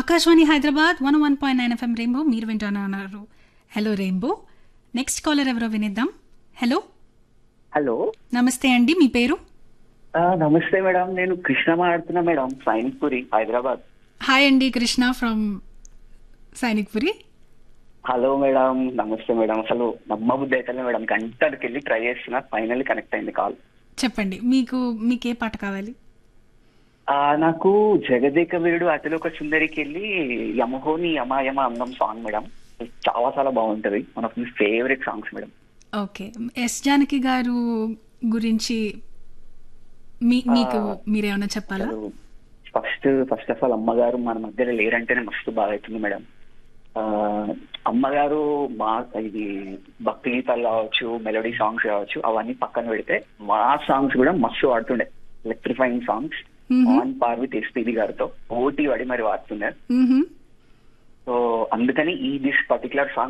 Akashvani Hyderabad one one point nine FM rainbow మీరు వింటున్నారు hello rainbow next caller ఎవరో వినిద్దాం hello hello నమస్తే అండి మీ పేరు ఆ, నమస్తే మేడం నేను కృష్ణ మాట్లాడుతున్నా మేడం సైనిక్పురి హైదరాబాద్ హాయ్ అండి Krishna from Sainikpuri hello madam నమస్తే మేడం అసలు నమ్మబుద్ధి అయితే మేడం గంటకి వెళ్ళి ట్రై చేస్తున్నా ఫైనల్లీ కనెక్ట్ అయింది కాల్ చెప్పండి మీకు మీకు ఏ పాట కావాలి ఆ, నాకు జగదేక వీరుడు అతిలోక సుందరికి వెళ్ళి యమహోని యమ యమ అందం సాంగ్ మేడం చాలా చాలా బాగుంటది one of my favourite songs madam okay S Janaki garu గురించి మీ మీకు మీరేమైనా చెప్పాలా అసలు ఫస్ట్ ఫస్ట్ ఆఫ్ ఆల్ అమ్మగారు మన మధ్యలో లేరంటేనే మస్తు బాగా అవుతుంది మేడం ఆ, అమ్మగారు మా ఇది భక్తి గీతాలు కావచ్చు మెలోడీ సాంగ్స్ కావచ్చు అవన్నీ పక్కన పెడితే మా సాంగ్స్ కూడా మస్తు వాడుతుండే ఎలక్ట్రిఫైయింగ్ సాంగ్స్ మ్మ్. ఆన్ పార్ విత్ ఎస్పీడి గారితో ఓటీ పడి మరి వాడుతుండే మ్హూ. సో అందుకని ఈ దిస్ పర్టికులర్ సాంగ్